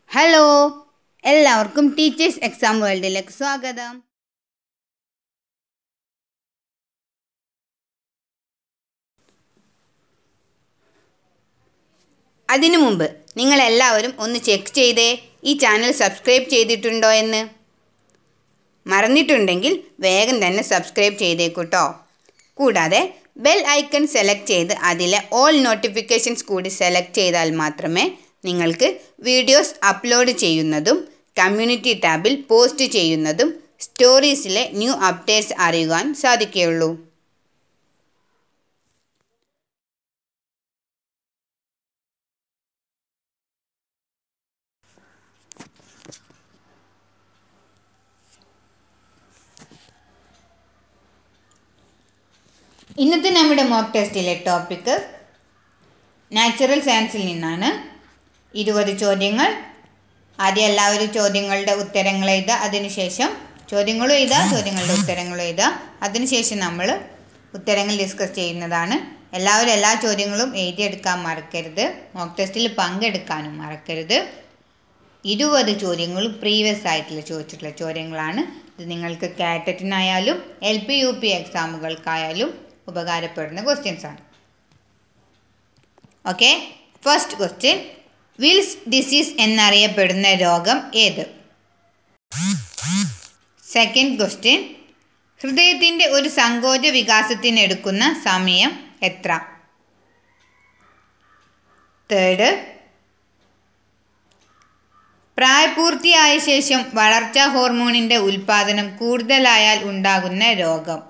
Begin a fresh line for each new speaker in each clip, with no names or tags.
hello എല്ലാവർക്കും teachers exam വേൾഡിലേക്ക് സ്വാഗതം അതിനു മുമ്പ് നിങ്ങൾ എല്ലാവരും ഒന്ന് ചെക്ക് ചെയ്തേ ഈ ചാനൽ സബ്സ്ക്രൈബ് ചെയ്തിട്ടുണ്ടോ എന്ന് മറന്നിട്ടുണ്ടെങ്കിൽ വേഗം തന്നെ സബ്സ്ക്രൈബ് ചെയ്തേക്കൂട്ടോ കൂടാതെ ബെൽ ഐക്കൺ സെലക്ട് ചെയ്ത് അതിലെ ഓൾ നോട്ടിഫിക്കേഷൻസ് കൂടി സെലക്ട് ചെയ്താൽ മാത്രമേ നിങ്ങൾക്ക് വീഡിയോസ് അപ്ലോഡ് ചെയ്യുന്നതും കമ്മ്യൂണിറ്റി ടാബിൽ പോസ്റ്റ് ചെയ്യുന്നതും സ്റ്റോറീസിലെ ന്യൂ അപ്ഡേറ്റ്സ് അറിയുവാൻ സാധിക്കുകയുള്ളൂ ഇന്നത്തെ നമ്മുടെ മോക്ക് ടെസ്റ്റിലെ ടോപ്പിക്ക് നാച്ചുറൽ സയൻസിൽ നിന്നാണ് ഇരുപത് ചോദ്യങ്ങൾ ആദ്യം എല്ലാവരും ചോദ്യങ്ങളുടെ ഉത്തരങ്ങൾ എഴുതുക അതിനുശേഷം ചോദ്യങ്ങളും എഴുതുക ചോദ്യങ്ങളുടെ ഉത്തരങ്ങളും എഴുതുക അതിനുശേഷം നമ്മൾ ഉത്തരങ്ങൾ ഡിസ്കസ് ചെയ്യുന്നതാണ് എല്ലാവരും എല്ലാ ചോദ്യങ്ങളും എഴുതിയെടുക്കാൻ മറക്കരുത് മോക്ക് ടെസ്റ്റിൽ പങ്കെടുക്കാനും മറക്കരുത് ഇരുപത് ചോദ്യങ്ങളും പ്രീവിയസ് ആയിട്ടുള്ള ചോദിച്ചിട്ടുള്ള ചോദ്യങ്ങളാണ് ഇത് നിങ്ങൾക്ക് കാറ്ററ്റിനായാലും എൽ പി യു പി എക്സാമുകൾക്കായാലും ഉപകാരപ്പെടുന്ന ക്വസ്റ്റ്യൻസ് ആണ് okay first question Weil's disease എന്നറിയപ്പെടുന്ന രോഗം ഏത് സെക്കൻഡ് ക്വസ്റ്റ്യൻ ഹൃദയത്തിൻ്റെ ഒരു സങ്കോച വികാസത്തിനെടുക്കുന്ന സമയം എത്ര തേർഡ് പ്രായപൂർത്തിയായ ശേഷം വളർച്ചാ ഹോർമോണിൻ്റെ ഉൽപ്പാദനം കൂടുതലായാൽ ഉണ്ടാകുന്ന രോഗം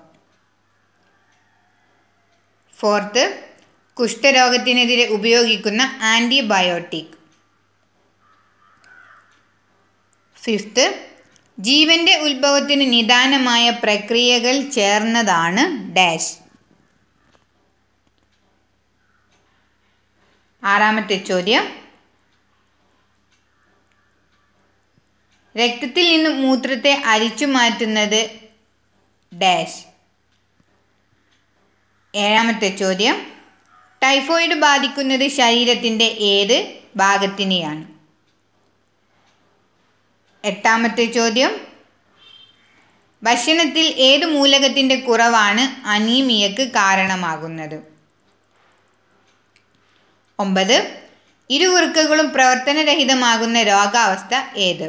ഫോർത്ത് കുഷ്ഠരോഗത്തിനെതിരെ ഉപയോഗിക്കുന്ന ആൻറ്റിബയോട്ടിക് ഫിഫ്ത്ത് ജീവന്റെ ഉത്ഭവത്തിന് നിദാനമായ പ്രക്രിയകൾ ചേർന്നതാണ് ഡാഷ് ആറാമത്തെ ചോദ്യം രക്തത്തിൽ നിന്നും മൂത്രത്തെ അരിച്ചു മാറ്റുന്നത് ഡാഷ് ഏഴാമത്തെ ചോദ്യം ടൈഫോയിഡ് ബാധിക്കുന്നത് ശരീരത്തിൻ്റെ ഏത് ഭാഗത്തിനെയാണ് എട്ടാമത്തെ ചോദ്യം ഭക്ഷണത്തിൽ ഏത് മൂലകത്തിൻ്റെ കുറവാണ് അനീമിയക്ക് കാരണമാകുന്നത് ഒമ്പത് ഇരുവൃക്കകളും പ്രവർത്തനരഹിതമാകുന്ന രോഗാവസ്ഥ ഏത്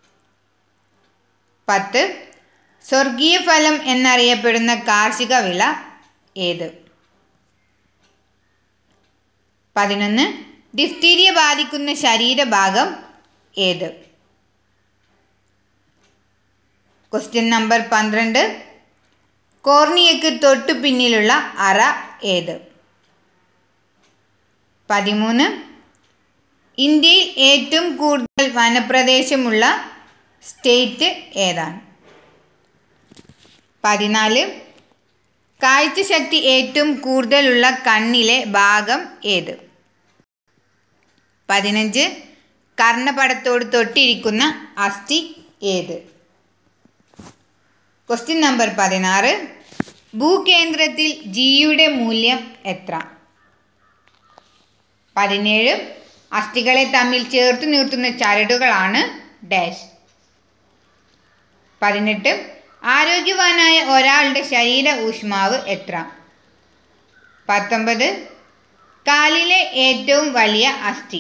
പത്ത് സ്വർഗീയ ഫലം എന്നറിയപ്പെടുന്ന കാർഷിക വിള ഏത് പതിനൊന്ന് ഡിഫ്തീരിയ ബാധിക്കുന്ന ശരീരഭാഗം ഏത് ക്വസ്റ്റ്യൻ നമ്പർ പന്ത്രണ്ട് കോർണിയക്ക് തൊട്ടു പിന്നിലുള്ള അറ ഏത് പതിമൂന്ന് ഇന്ത്യയിൽ ഏറ്റവും കൂടുതൽ വനപ്രദേശമുള്ള സ്റ്റേറ്റ് ഏതാണ് പതിനാല് കാഴ്ചശക്തി ഏറ്റവും കൂടുതലുള്ള കണ്ണിലെ ഭാഗം ഏത് പതിനഞ്ച് കർണപടത്തോട് തൊട്ടിരിക്കുന്ന അസ്ഥി ഏത് ക്വസ്റ്റ്യൻ നമ്പർ പതിനാറ് ഭൂകേന്ദ്രത്തിൽ ജിയുടെ മൂല്യം എത്ര പതിനേഴ് അസ്ഥികളെ തമ്മിൽ ചേർത്ത് നിർത്തുന്ന ചരടുകളാണ് ഡാഷ് പതിനെട്ട് ആരോഗ്യവാനായ ഒരാളുടെ ശരീര ഊഷ്മാവ് എത്ര പത്തൊമ്പത് കാലിലെ ഏറ്റവും വലിയ അസ്ഥി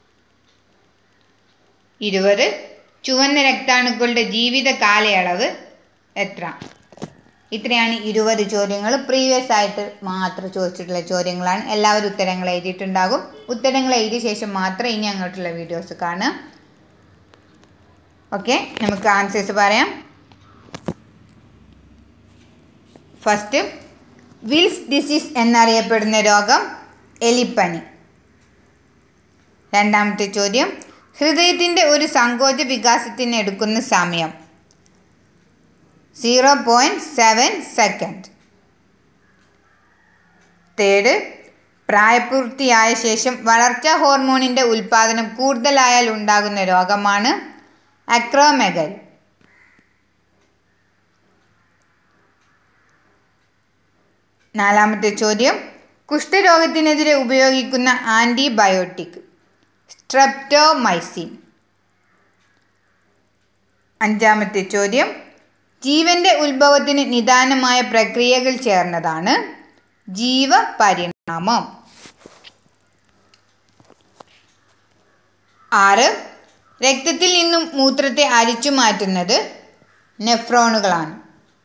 ഇരുപത് ചുവന്ന രക്താണുക്കളുടെ ജീവിത കാലയളവ് എത്ര ഇത്രയാണ് ഇരുപത് ചോദ്യങ്ങൾ പ്രീവിയസ് ആയിട്ട് മാത്രം ചോദിച്ചിട്ടുള്ള ചോദ്യങ്ങളാണ് എല്ലാവരും ഉത്തരങ്ങൾ എഴുതിയിട്ടുണ്ടാകും ഉത്തരങ്ങൾ എഴുതിയ ശേഷം മാത്രം ഇനി അങ്ങോട്ടുള്ള വീഡിയോസ് കാണുക ഓക്കെ നമുക്ക് ആൻസേഴ്സ് പറയാം ഫസ്റ്റ് വിൽസ് ഡിസീസ് എന്നറിയപ്പെടുന്ന രോഗം എലിപ്പനി രണ്ടാമത്തെ ചോദ്യം ഹൃദയത്തിൻ്റെ ഒരു സങ്കോച വികാസത്തിന് എടുക്കുന്ന സമയം zero point seven second third പ്രായപൂർത്തിയായ ശേഷം വളർച്ചാ ഹോർമോണിൻ്റെ ഉൽപ്പാദനം കൂടുതലായാൽ ഉണ്ടാകുന്ന രോഗമാണ് അക്രോമെഗൽ നാലാമത്തെ ചോദ്യം കുഷ്ഠരോഗത്തിനെതിരെ ഉപയോഗിക്കുന്ന ആൻറ്റിബയോട്ടിക് സ്ട്രെപ്റ്റോമൈസിൻ അഞ്ചാമത്തെ ചോദ്യം ജീവന്റെ ഉത്ഭവത്തിന് നിദാനമായ പ്രക്രിയകൾ ചേർന്നതാണ് ജീവപരിണാമം ആറ് രക്തത്തിൽ നിന്നും മൂത്രത്തെ അരിച്ചു മാറ്റുന്നത് നെഫ്രോണുകളാണ്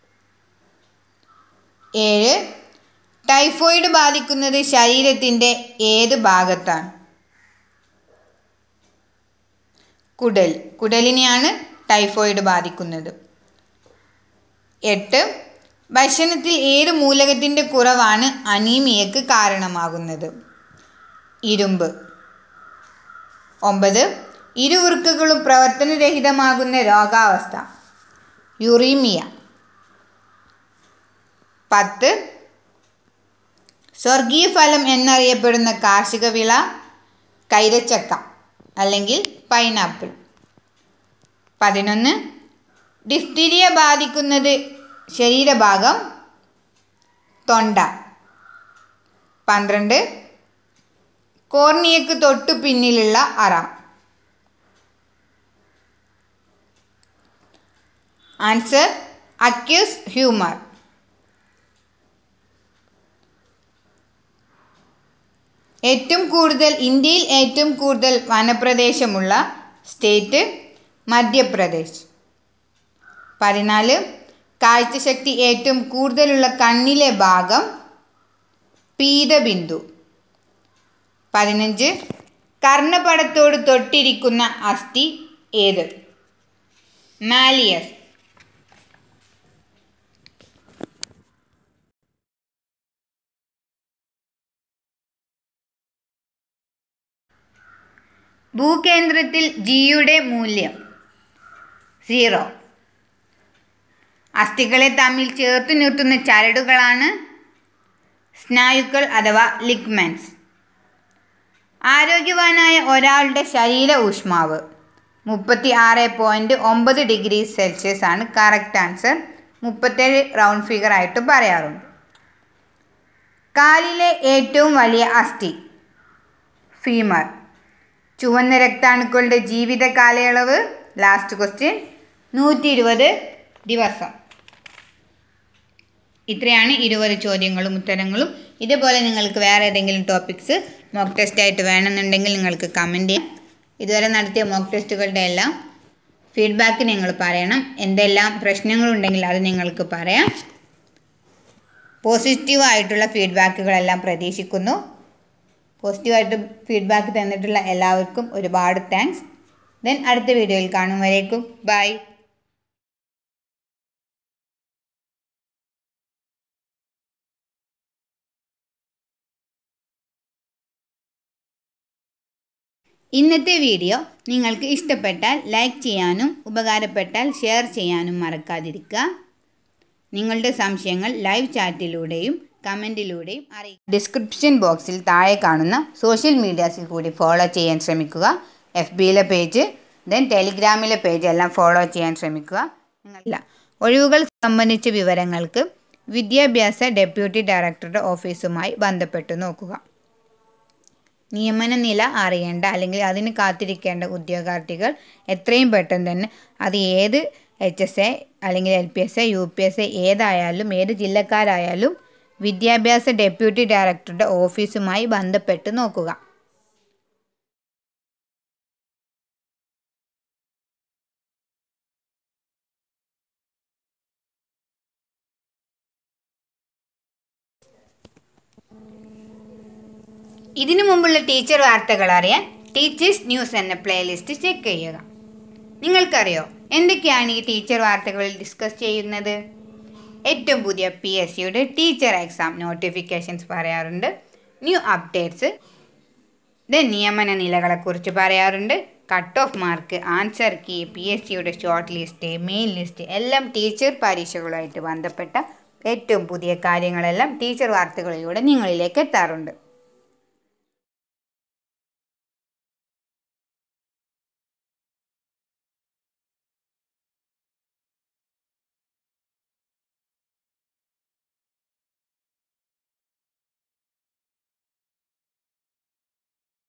ഏഴ് ടൈഫോയിഡ് ബാധിക്കുന്നത് ശരീരത്തിൻ്റെ ഏത് ഭാഗത്താണ് കുടൽ കുടലിനെയാണ് ടൈഫോയിഡ് ബാധിക്കുന്നത് എട്ട് ഭക്ഷണത്തിൽ ഏത് മൂലകത്തിൻ്റെ കുറവാണ് അനീമിയക്ക് കാരണമാകുന്നത് ഇരുമ്പ് ഒമ്പത് ഇരുവൃക്കകളും പ്രവർത്തനരഹിതമാകുന്ന രോഗാവസ്ഥ യുറീമിയ പത്ത് സ്വർഗീയ ഫലം എന്നറിയപ്പെടുന്ന കാർഷിക വിള കൈതച്ചക്ക അല്ലെങ്കിൽ പൈനാപ്പിൾ പതിനൊന്ന് ഡിഫ്തീരിയ ബാധിക്കുന്നത് ശരീരഭാഗം തൊണ്ട പന്ത്രണ്ട് കോർണിയക്ക് തൊട്ടു പിന്നിലുള്ള അറ ആൻസർ അക്യൂസ് ഹ്യൂമർ ഏറ്റവും കൂടുതൽ ഇന്ത്യയിൽ ഏറ്റവും കൂടുതൽ വനപ്രദേശമുള്ള സ്റ്റേറ്റ് മധ്യപ്രദേശ് പതിനാല് കാഴ്ചശക്തി ഏറ്റവും കൂടുതലുള്ള കണ്ണിലെ ഭാഗം പീതബിന്ദു പതിനഞ്ച് കർണപടത്തോട് തൊട്ടിരിക്കുന്ന അസ്ഥി ഏത് മാലിയസ് ഭൂകേന്ദ്രത്തിൽ ജിയുടെ മൂല്യം സീറോ അസ്ഥികളെ തമ്മിൽ ചേർത്ത് നിർത്തുന്ന ചരടുകളാണ് സ്നായുക്കൾ അഥവാ ലിഗ്മെൻസ് ആരോഗ്യവാനായ ഒരാളുടെ ശരീര ഊഷ്മാവ് മുപ്പത്തി ആറ് പോയിൻറ്റ് ഒമ്പത് ഡിഗ്രി സെൽഷ്യസ് ആണ് കറക്റ്റ് ആൻസർ മുപ്പത്തേഴ് റൗണ്ട് ഫിഗർ ആയിട്ട് പറയാറുണ്ട് കാലിലെ ഏറ്റവും വലിയ അസ്ഥി ഫീമർ ചുവന്ന രക്താണുക്കളുടെ ജീവിത കാലയളവ് ലാസ്റ്റ് ക്വസ്റ്റ്യൻ നൂറ്റി ഇരുപത് ദിവസം ഇത്രയാണ് ഇരുപത് ചോദ്യങ്ങളും ഉത്തരങ്ങളും ഇതുപോലെ നിങ്ങൾക്ക് വേറെ ഏതെങ്കിലും ടോപ്പിക്സ് മോക്ക് ടെസ്റ്റ് ആയിട്ട് വേണമെന്നുണ്ടെങ്കിൽ നിങ്ങൾക്ക് കമൻറ്റ് ചെയ്യാം ഇതുവരെ നടത്തിയ മോക്ക് ടെസ്റ്റുകളുടെ എല്ലാം ഫീഡ്ബാക്ക് നിങ്ങൾ പറയണം എന്തെല്ലാം പ്രശ്നങ്ങളുണ്ടെങ്കിൽ അത് നിങ്ങൾക്ക് പറയാം പോസിറ്റീവായിട്ടുള്ള ഫീഡ്ബാക്കുകളെല്ലാം പ്രതീക്ഷിക്കുന്നു പോസിറ്റീവായിട്ട് ഫീഡ്ബാക്ക് തന്നിട്ടുള്ള എല്ലാവർക്കും ഒരുപാട് താങ്ക്സ് ദെൻ അടുത്ത വീഡിയോയിൽ കാണും വരേക്കും ബൈ ഇന്നത്തെ വീഡിയോ നിങ്ങൾക്ക് ഇഷ്ടപ്പെട്ടാൽ ലൈക്ക് ചെയ്യാനും ഉപകാരപ്പെട്ടാൽ ഷെയർ ചെയ്യാനും മറക്കാതിരിക്കുക നിങ്ങളുടെ സംശയങ്ങൾ ലൈവ് ചാറ്റിലൂടെയും കമൻറ്റിലൂടെയും അറിയിക്കുക ഡിസ്ക്രിപ്ഷൻ ബോക്സിൽ താഴെ കാണുന്ന സോഷ്യൽ മീഡിയാസിൽ കൂടി ഫോളോ ചെയ്യാൻ ശ്രമിക്കുക എഫ് ബിയിലെ പേജ് ദെൻ ടെലിഗ്രാമിലെ പേജ് എല്ലാം ഫോളോ ചെയ്യാൻ ശ്രമിക്കുക നിങ്ങളില്ല ഒഴിവുകൾ സംബന്ധിച്ച വിവരങ്ങൾക്ക് വിദ്യാഭ്യാസ ഡെപ്യൂട്ടി ഡയറക്ടറുടെ ഓഫീസുമായി ബന്ധപ്പെട്ട് നോക്കുക നിയമന നില അറിയേണ്ട അല്ലെങ്കിൽ അതിന് കാത്തിരിക്കേണ്ട ഉദ്യോഗാർത്ഥികൾ എത്രയും പെട്ടെന്ന് തന്നെ അത് ഏത് എച്ച് എസ് എ അല്ലെങ്കിൽ L P S A U P S A ഏതായാലും ഏത് ജില്ലക്കാരായാലും വിദ്യാഭ്യാസ ഡെപ്യൂട്ടി ഡയറക്ടറുടെ ഓഫീസുമായി ബന്ധപ്പെട്ട് നോക്കുക ഇതിനു മുമ്പുള്ള ടീച്ചർ വാർത്തകൾ അറിയാൻ ടീച്ചേഴ്സ് ന്യൂസ് എന്ന പ്ലേലിസ്റ്റ് ചെക്ക് ചെയ്യുക നിങ്ങൾക്കറിയോ എന്തൊക്കെയാണ് ഈ ടീച്ചർ വാർത്തകളിൽ ഡിസ്കസ് ചെയ്യുന്നത് ഏറ്റവും പുതിയ പി എസ് സിയുടെ ടീച്ചർ എക്സാം നോട്ടിഫിക്കേഷൻസ് പറയാറുണ്ട് ന്യൂ അപ്ഡേറ്റ്സ് ദെൻ നിയമന നിലകളെക്കുറിച്ച് പറയാറുണ്ട് cut off mark answer key P S സിയുടെ ഷോർട്ട് ലിസ്റ്റ് മെയിൻ ലിസ്റ്റ് എല്ലാം ടീച്ചർ പരീക്ഷകളുമായിട്ട് ബന്ധപ്പെട്ട ഏറ്റവും പുതിയ കാര്യങ്ങളെല്ലാം ടീച്ചർ വാർത്തകളിലൂടെ നിങ്ങളിലേക്ക് എത്താറുണ്ട്